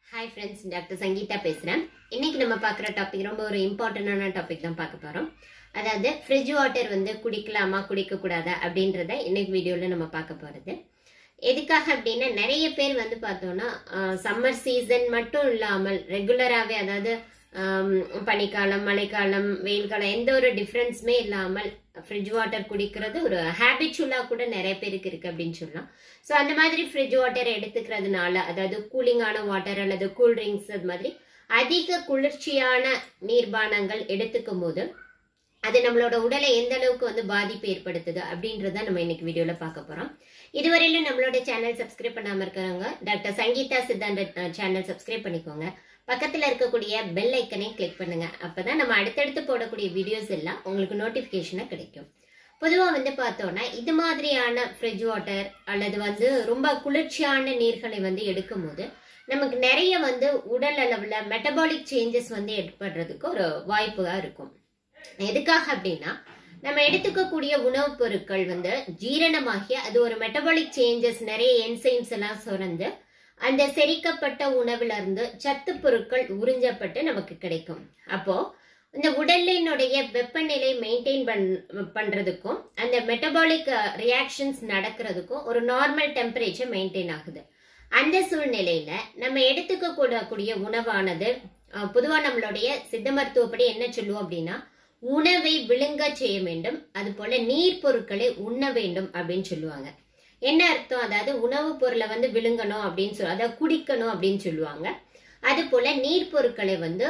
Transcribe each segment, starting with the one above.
hi friends doctor Sangeetha பேசுகிறேன் இன்னைக்கு நம்ம பார்க்குற டாபிக் ரொம்ப ஒரு இம்பார்ட்டண்டான டாபிக் தான் பார்க்க போகிறோம் அதாவது ஃப்ரிட்ஜ் வாட்டர் வந்து குடிக்கலாமா குடிக்கக்கூடாதா அப்படின்றத இன்னைக்கு வீடியோவில் நம்ம பார்க்க போகிறது எதுக்காக அப்படின்னா நிறைய பேர் வந்து பார்த்தோம்னா சம்மர் சீசன் மட்டும் இல்லாமல் ரெகுலராகவே அதாவது ஆம், பனிக்காலம் மழைக்காலம் வெயில் காலம் எந்த ஒரு டிஃப்ரென்ஸுமே இல்லாமல் ஃப்ரிட்ஜ் வாட்டர் குடிக்கிறது ஒரு ஹேபிச்சுவலாக கூட நிறைய பேருக்கு இருக்கு அப்படின்னு சொல்லலாம் ஸோ அந்த மாதிரி ஃப்ரிட்ஜ் வாட்டர் எடுத்துக்கிறதுனால அதாவது கூலிங்கான வாட்டர் அல்லது கூல் ட்ரிங்க்ஸ் அது மாதிரி அதிக குளிர்ச்சியான நீர்பானங்கள் எடுத்துக்கும் போது அது நம்மளோட உடலை எந்த அளவுக்கு வந்து பாதிப்பு ஏற்படுத்துது அப்படின்றத நம்ம இன்னைக்கு வீடியோல பார்க்க போறோம் இதுவரையிலும் நம்மளோட சேனல் சப்ஸ்கிரைப் பண்ணாம இருக்கிறவங்க டாக்டர் சங்கீதா சித்தாந்த சேனல் சப்ஸ்கிரைப் பண்ணிக்கோங்க பக்கத்துல இருக்கக்கூடிய பெல் ஐக்கனை கிளிக் பண்ணுங்க அப்பதான் நம்ம அடுத்தடுத்து போடக்கூடிய வீடியோஸ் எல்லாம் உங்களுக்கு நோட்டிபிகேஷனா கிடைக்கும் பொதுவா வந்து பார்த்தோம்னா இது மாதிரியான ஃப்ரிட்ஜ் வாட்டர் அல்லது வந்து ரொம்ப குளிர்ச்சியான நீர்களை வந்து எடுக்கும் போது நமக்கு நிறைய வந்து உடல் அளவுல மெட்டபாலிக் சேஞ்சஸ் வந்து ஏற்படுறதுக்கு ஒரு வாய்ப்புగా இருக்கும் எதுக்காக அப்படின்னா நம்ம எடுத்துக்கக்கூடிய உணவுப் பொருட்கள் வந்து ஜீரணமாகி அது ஒரு மெட்டபாலிக் சேஞ்சஸ் நிறைய என்சைம்ஸ் எல்லாம் சுரந்து அந்த செரிக்கப்பட்ட உணவுல இருந்து சத்து பொருட்கள் உறிஞ்சப்பட்டு நமக்கு கிடைக்கும் அப்போ இந்த உடலினுடைய வெப்பநிலை மெயின்டைன் பண் பண்றதுக்கும் அந்த மெட்டபாலிக் ரியாக்ஷன்ஸ் நடக்கிறதுக்கும் ஒரு நார்மல் டெம்பரேச்சர் மெயின்டைன் ஆகுது அந்த சூழ்நிலையில நம்ம எடுத்துக்க கூடக்கூடிய உணவானது அஹ், பொதுவா நம்மளுடைய சித்த மருத்துவப்படி என்ன சொல்லுவோம் அப்படின்னா உணவை விழுங்க செய்ய வேண்டும் அது போல நீர் பொருட்களை உண்ண வேண்டும் அப்படின்னு சொல்லுவாங்க என்ன அர்த்தம் அதாவது உணவுப் பொருளை வந்து விழுங்கணும் அப்படின்னு சொல்லி அதாவது குடிக்கணும் அப்படின்னு சொல்லுவாங்க அது போல நீர் பொருட்களை வந்து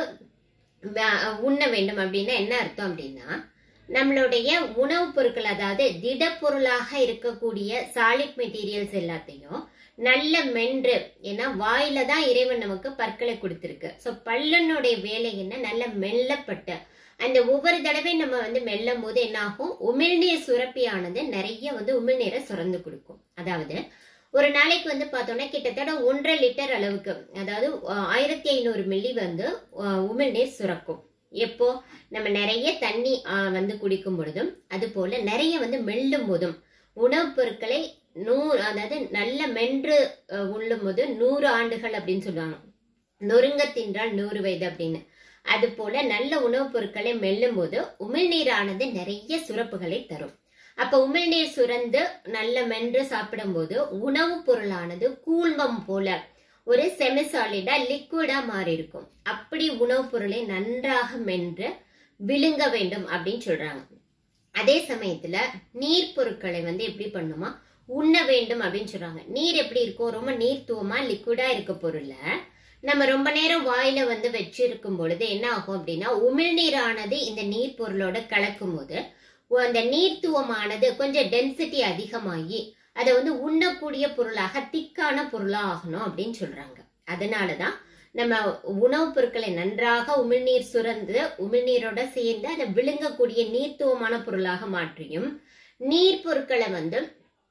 வ- உண்ண வேண்டும் அப்படின்னா என்ன அர்த்தம் அப்படின்னா நம்மளுடைய உணவுப் பொருட்கள் அதாவது திடப்பொருளாக இருக்கக்கூடிய சாலிட் மெட்டீரியல்ஸ் எல்லாத்தையும் நல்ல மென்று ஏன்னா வாயில தான் இறைவன் நமக்கு பற்களை கொடுத்திருக்கு ஸோ பல்லனுடைய வேலை என்ன நல்ல மெல்லப்பட்ட அந்த ஒவ்வொரு தடவை நம்ம வந்து மெல்லும் போது என்ன ஆகும் உமிழ்நீர் சுரப்பியானது நிறைய வந்து உமிழ்நீரை சுரந்து கொடுக்கும் அதாவது ஒரு நாளைக்கு வந்து பார்த்தோம்னா கிட்டத்தட்ட ஒன்றரை லிட்டர் அளவுக்கு அதாவது ஆயிரத்தி ஐநூறு மில்லி வந்து அஹ், உமிழ்நீர் சுரக்கும் எப்போ நம்ம நிறைய தண்ணி அஹ், வந்து குடிக்கும் பொழுதும் அது போல நிறைய வந்து மெல்லும் போதும் உணவுப் பொருட்களை நூறு அதாவது நல்ல மென்று அஹ், உண்ணும் போது நூறு ஆண்டுகள் அப்படின்னு சொல்லுவாங்க நொறுங்க தின்றால் நூறு வயது அப்படின்னு அது போல நல்ல உணவுப் பொருட்களை மெல்லும் போது உமிழ்நீரானது நிறைய சுரப்புகளை தரும் அப்ப உமிழ்நீர் சுரந்து நல்ல மென்று சாப்பிடும்போது உணவுப் பொருளானது கூழ்மம் போல ஒரு செமிசாலிடா லிக்விடா மாறி இருக்கும் அப்படி உணவுப் பொருளை நன்றாக மென்று விழுங்க வேண்டும் அப்படின்னு சொல்றாங்க அதே சமயத்துல நீர் பொருட்களை வந்து எப்படி பண்ணுமா உண்ண வேண்டும் அப்படின்னு சொல்றாங்க நீர் எப்படி இருக்கும் ரொம்ப நீர்த்துவமா லிக்விடா இருக்க பொருள்ல நம்ம ரொம்ப நேரம் வாயில வந்து வச்சிருக்கும் பொழுது என்ன ஆகும் அப்படின்னா உமிழ்நீரானது இந்த நீர் பொருளோட கலக்கும் போது ஒ- அந்த நீர்த்துவமானது கொஞ்சம் டென்சிட்டி அதிகமாகி அதை வந்து உண்ணக்கூடிய பொருளாக திக்கான பொருளா ஆகணும் அப்படின்னு சொல்றாங்க அதனாலதான் நம்ம உணவுப் பொருட்களை நன்றாக உமிழ்நீர் சுரந்து உமிழ்நீரோட சேர்ந்து அதை விழுங்கக்கூடிய நீர்த்துவமான பொருளாக மாற்றியும் நீர் பொருட்களை வந்து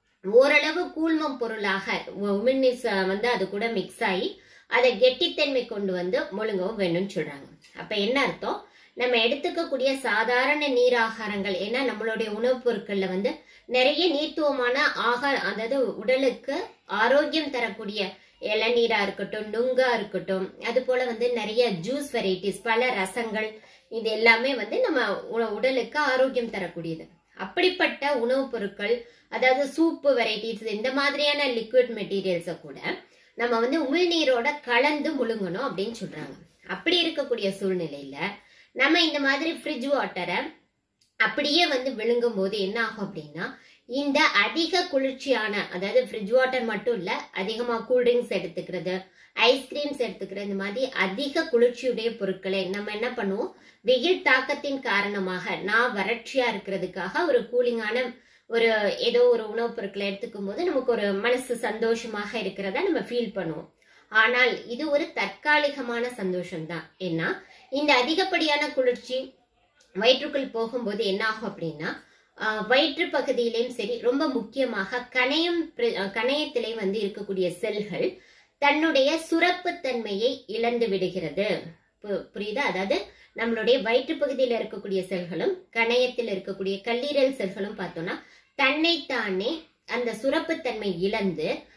ஓரளவு கூழ்மம் பொருளாக உ- உமிழ்நீர் ச- வந்து அது கூட மிக்ஸ் ஆகி அதை கெட்டித்தன்மை கொண்டு வந்து முழுங்கவும் வேணும்னு சொல்றாங்க அப்ப என்ன அர்த்தம் நம்ம எடுத்துக்கக்கூடிய சாதாரண நீர் ஆகாரங்கள் ஏன்னா நம்மளுடைய உணவுப் பொருட்கள்ல வந்து நிறைய நீர்த்துவமான ஆகார அதாவது உடலுக்கு ஆரோக்கியம் தரக்கூடிய இளநீரா இருக்கட்டும் நுங்கா இருக்கட்டும் அது போல வந்து நிறைய ஜூஸ் வெரைட்டிஸ் பல ரசங்கள் இது எல்லாமே வந்து நம்ம உ- உடலுக்கு ஆரோக்கியம் தரக்கூடியது அப்படிப்பட்ட உணவுப் பொருட்கள் அதாவது சூப்பு வெரைட்டிஸ் இந்த மாதிரியான லிக்விட் மெட்டீரியல்ஸை கூட நம்ம வந்து உமிழ்நீரோட கலந்து முழுங்கணும் அப்படின்னு சொல்றாங்க அப்படி இருக்கக்கூடிய சூழ்நிலையில நம்ம இந்த மாதிரி ஃப்ரிட்ஜ் வாட்டரை அப்படியே வந்து விழுங்கும் போது என்ன ஆகும் அப்படின்னா இந்த அதிக குளிர்ச்சியான அதாவது ஃப்ரிட்ஜ் வாட்டர் மட்டும் இல்ல அதிகமா கூல்ட்ரிங்க்ஸ் எடுத்துக்கிறது ஐஸ்கிரீம்ஸ் எடுத்துக்கிறது இந்த மாதிரி அதிக குளிர்ச்சியுடைய பொருட்களை நம்ம என்ன பண்ணுவோம் வெயில் தாக்கத்தின் காரணமாக நான் வறட்சியா இருக்கிறதுக்காக ஒரு கூலிங்கான ஒரு ஏதோ ஒரு உணவுப் பொருட்களை எடுத்துக்கும் போது நமக்கு ஒரு மனசு சந்தோஷமாக இருக்கிறதா நம்ம ஃபீல் பண்ணுவோம் ஆனால் இது ஒரு தற்காலிகமான சந்தோஷம் தான் ஏன்னா இந்த அதிகப்படியான குளிர்ச்சி வயிற்றுக்குள் போகும்போது என்ன ஆகும் அப்படின்னா ஆஹ், வயிற்று பகுதியிலையும் சரி ரொம்ப முக்கியமாக கணையம் பிர- ஆஹ், கணையத்திலே வந்து இருக்கக்கூடிய செல்கள் தன்னுடைய சுரப்புத்தன்மையை இழந்து விடுகிறது பு- புரியுதா அதாவது நம்மளுடைய வயிற்று பகுதியில் இருக்கக்கூடிய செல்களும் கணையத்தில் இருக்கக்கூடிய கல்லீரல் செல்களும் பார்த்தோம்னா தன்னைத்தானே அந்த சுரப்புத்தன்மை இழந்து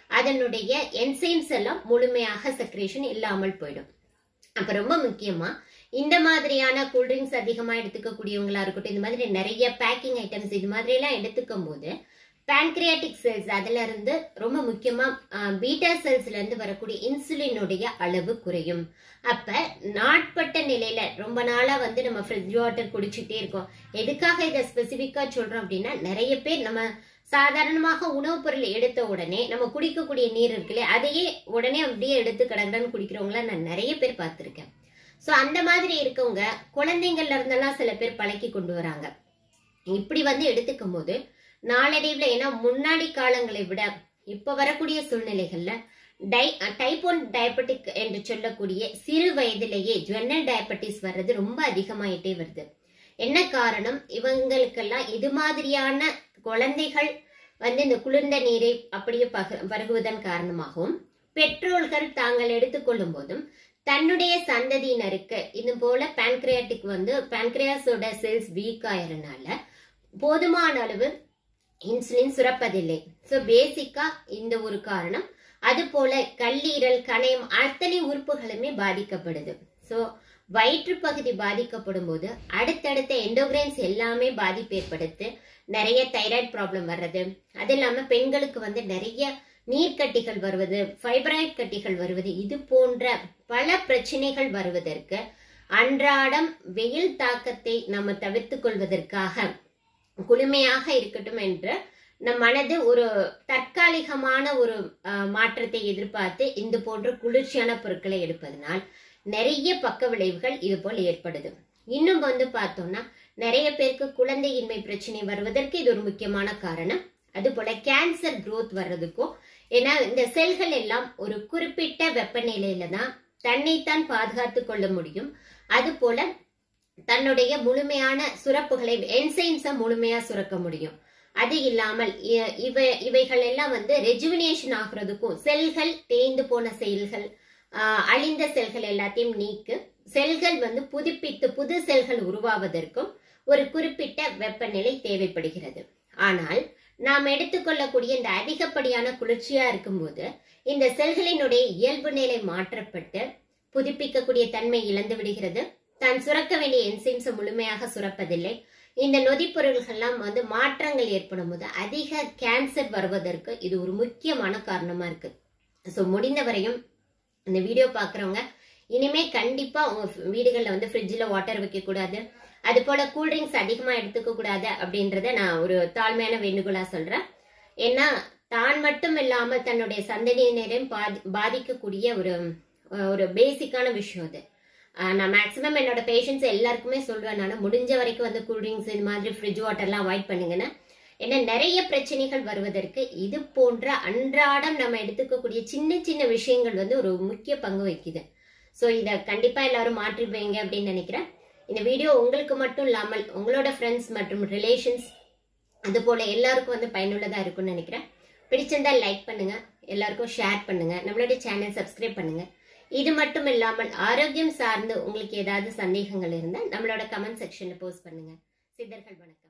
அதனுடைய என்சைம்ஸ் எல்லாம் முழுமையாக செக்ரேஷன் இல்லாமல் போயிடும் அப்ப ரொம்ப முக்கியமா இந்த மாதிரியான கூல்ட்ரிங்க்ஸ் அதிகமா எடுத்துக்கக்கூடியவங்களா இருக்கட்டும் இந்த மாதிரி நிறைய பேக்கிங் ஐட்டம்ஸ் இது மாதிரி எல்லாம் எடுத்துக்கும் போது பான்கிரியாட்டிக் செல்ஸ் அதுல இருந்து ரொம்ப முக்கியமா பீட்டா செல்ஸ்ல இருந்து வரக்கூடிய இன்சுலினுடைய அளவு குறையும் அப்ப நாட்பட்ட நிலையில ரொம்ப நாளா வந்து நம்ம ஃப்ரிட்ஜ் வாட்டர் குடிச்சிட்டே இருக்கோம் எதுக்காக இதை ஸ்பெசிபிக்கா சொல்றோம் அப்படின்னா நிறைய பேர் நம்ம சாதாரணமாக உணவுப் பொருள் எடுத்த உடனே நம்ம குடிக்கக்கூடிய நீர் இருக்குல்ல அதையே உடனே அப்படியே எடுத்து கடகடன்னு குடிக்கிறவங்கள நான் நிறைய பேர் பார்த்திருக்கேன் சோ அந்த மாதிரி இருக்கவங்க குழந்தைங்கள்ல இருந்தெல்லாம் சில பேர் பழக்கி கொண்டு வராங்க இப்படி வந்து எடுத்துக்கும் போது நாளடைவுல ஏன்னா முன்னாடி காலங்களை விட இப்ப வரக்கூடிய சூழ்நிலைகள்ல டை டைப் ஒன் டயபெட்டிக் என்று சொல்லக்கூடிய சிறு வயதிலேயே ஜுவன்னல் டயபெட்டிஸ் வர்றது ரொம்ப அதிகமாயிட்டே வருது என்ன காரணம் இவங்களுக்கெல்லாம் இது மாதிரியான குழந்தைகள் வந்து இந்த குளிர்ந்த நீரை அப்படியே பக பருகுவதன் காரணமாகவும் பெற்றோர்கள் தாங்கள் எடுத்துக்கொள்ளும் போதும் தன்னுடைய சந்ததியினருக்கு இது போல பான்கிரியாட்டிக் வந்து பான்கிரியாஸோட செல்ஸ் வீக் ஆயறனால போதுமான அளவு இன்சுலின் சுரப்பதில்லை ஸோ பேசிக்கா இந்த ஒரு காரணம் அது போல கல்லீரல் கணையம் அத்தனை உறுப்புகளுமே பாதிக்கப்படுது ஸோ வயிற்று பகுதி பாதிக்கப்படும் போது அடுத்தடுத்த எண்டோகிரைன்ஸ் எல்லாமே பாதிப்பு ஏற்படுத்து நிறைய தைராய்டு ப்ராப்ளம் வர்றது அது இல்லாம பெண்களுக்கு வந்து நிறைய நீர்க்கட்டிகள் வருவது ஃபைப்ராய்ட் கட்டிகள் வருவது இது போன்ற பல பிரச்சனைகள் வருவதற்கு அன்றாடம் வெயில் தாக்கத்தை நம்ம தவிர்த்துக் கொள்வதற்காக குளுமையாக இருக்கட்டும் என்று நம் மனது ஒரு தற்காலிகமான ஒரு அஹ், மாற்றத்தை எதிர்பார்த்து இந்த போன்ற குளிர்ச்சியான பொருட்களை எடுப்பதனால் நிறைய பக்க விளைவுகள் இது போல் ஏற்படுது இன்னும் வந்து பார்த்தோம்னா நிறைய பேருக்கு குழந்தையின்மை பிரச்சனை வருவதற்கு இது ஒரு முக்கியமான காரணம் அது போல கேன்சர் growth வர்றதுக்கும் ஏன்னா இந்த செல்கள் எல்லாம் ஒரு குறிப்பிட்ட வெப்பநிலையில தான் தன்னைத்தான் பாதுகாத்து கொள்ள முடியும் அது போல தன்னுடைய முழுமையான சுரப்புகளை என்சைம்ஸை முழுமையா சுரக்க முடியும் அது இல்லாமல் இ- இவ இவைகள் எல்லாம் வந்து ரெஜுவினேஷன் ஆகுறதுக்கும் செல்கள் தேய்ந்து போன செல்கள் ஆஹ், அழிந்த செல்கள் எல்லாத்தையும் நீக்கு செல்கள் வந்து புதுப்பித்து புது செல்கள் உருவாவதற்கும் ஒரு குறிப்பிட்ட வெப்பநிலை தேவைப்படுகிறது ஆனால் நாம் எடுத்துக்கொள்ளக்கூடிய இந்த அதிகப்படியான குளிர்ச்சியா இருக்கும்போது இந்த செல்களினுடைய இயல்பு நிலை மாற்றப்பட்டு புதுப்பிக்கக்கூடிய தன்மை இழந்து விடுகிறது தான் சுரக்க வேண்டிய என்சைம்ஸ் முழுமையாக சுரப்பதில்லை இந்த நொதிப்பொருள்கள்லாம் வந்து மாற்றங்கள் ஏற்படும் போது அதிக கேன்சர் வருவதற்கு இது ஒரு முக்கியமான காரணமா இருக்கு ஸோ முடிந்த வரையும் இந்த வீடியோ பார்க்குறவங்க இனிமே கண்டிப்பா உங்க வீடுகளில் வந்து ஃப்ரிட்ஜில் வாட்டர் வைக்க கூடாது அது போல கூல்ட்ரிங்க்ஸ் அதிகமா எடுத்துக்க கூடாது அப்படின்றத நான் ஒரு தாழ்மையான வேண்டுகோளா சொல்றேன் ஏன்னா தான் மட்டும் இல்லாம தன்னுடைய சந்ததியினரையும் பாதி பாதிக்கக்கூடிய ஒரு அஹ், ஒரு பேசிக்கான விஷயம் அது அஹ், நான் மேக்ஸிமம் என்னோட பேஷண்ட்ஸ் எல்லாருக்குமே சொல்வேன் நான் முடிஞ்ச வரைக்கும் வந்து கூல்ட்ரிங்க்ஸ் இது மாதிரி ஃப்ரிட்ஜ் வாட்டர்லாம் அவாய்ட் பண்ணுங்கன்னு ஏன்னா நிறைய பிரச்சனைகள் வருவதற்கு இது போன்ற அன்றாடம் நம்ம எடுத்துக்கக்கூடிய சின்ன சின்ன விஷயங்கள் வந்து ஒரு முக்கிய பங்கு வகிக்குது ஸோ இதை கண்டிப்பா எல்லாரும் மாற்றி வைங்க அப்படின்னு நினைக்கிறேன் இந்த வீடியோ உங்களுக்கு மட்டும் இல்லாமல் உங்களோட ஃப்ரெண்ட்ஸ் மற்றும் ரிலேஷன்ஸ் அது போல எல்லாருக்கும் வந்து பயனுள்ளதா இருக்கும்னு நினைக்கிறேன் பிடிச்சிருந்தா லைக் பண்ணுங்க எல்லாருக்கும் ஷேர் பண்ணுங்க நம்மளுடைய சேனல் சப்ஸ்கிரைப் பண்ணுங்க இது மட்டும் இல்லாமல் ஆரோக்கியம் சார்ந்து உங்களுக்கு ஏதாவது சந்தேகங்கள் இருந்தால் நம்மளோட கமெண்ட் செக்ஷன்ல போஸ்ட் பண்ணுங்க சித்தர்கள் வணக்கம்